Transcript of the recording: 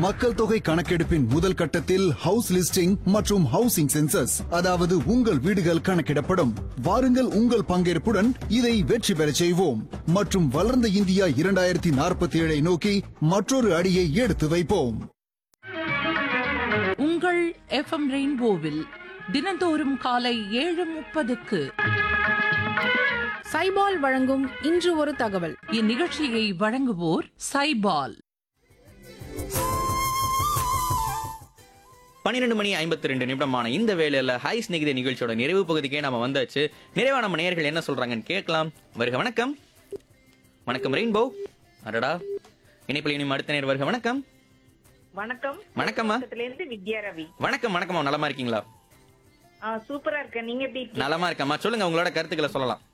மக்கள் தொகை கணக்கெடுப்பின் முதல் கட்டத்தில் ஹவுஸ் லிஸ்டிங் மற்றும் ஹவுசிங் சென்சஸ் அதாவது உங்கள் வீடுகள் கணக்கிடப்படும் வாருங்கள் உங்கள் பங்கேற்புடன் இதை வெற்றி பெறச் செய்வோம் மற்றும் வளர்ந்த இந்தியா இரண்டாயிரத்தி நாற்பத்தி ஏழை நோக்கி மற்றொரு அடியை எடுத்து வைப்போம் உங்கள் எஃப்எம் ரெயின்போவில் தினந்தோறும் காலை ஏழு முப்பதுக்கு சைபால் வழங்கும் இன்று ஒரு தகவல் இந்நிகழ்ச்சியை வழங்குவோர் சைபால் பன்னிரெண்டு மணி ஐம்பத்தி ரெண்டு நிமிடமான இந்த வேலையில ஹை ஸ்நேகித நிகழ்ச்சியோட நிறைவு பகுதிக்கே நம்ம வந்தாச்சு நிறைவா நம்ம நேயர்கள் என்ன சொல்றாங்கன்னு கேட்கலாம் வருக வணக்கம் வணக்கம் ரெயின்போ அடடா இணைப்பில் இனிமே அடுத்த நேர் வருக வணக்கம் வணக்கம் வணக்கம்மா பக்கத்துல இருந்து வித்யா ரவி வணக்கம் வணக்கம்மா நலமா இருக்கீங்களா ஆ, சூப்பரா இருக்கேன் நீங்க எப்படி இருக்கீங்க நலமா இருக்கம்மா சொல்லுங்க உங்களோட கருத்துக்களை சொல்லலாம்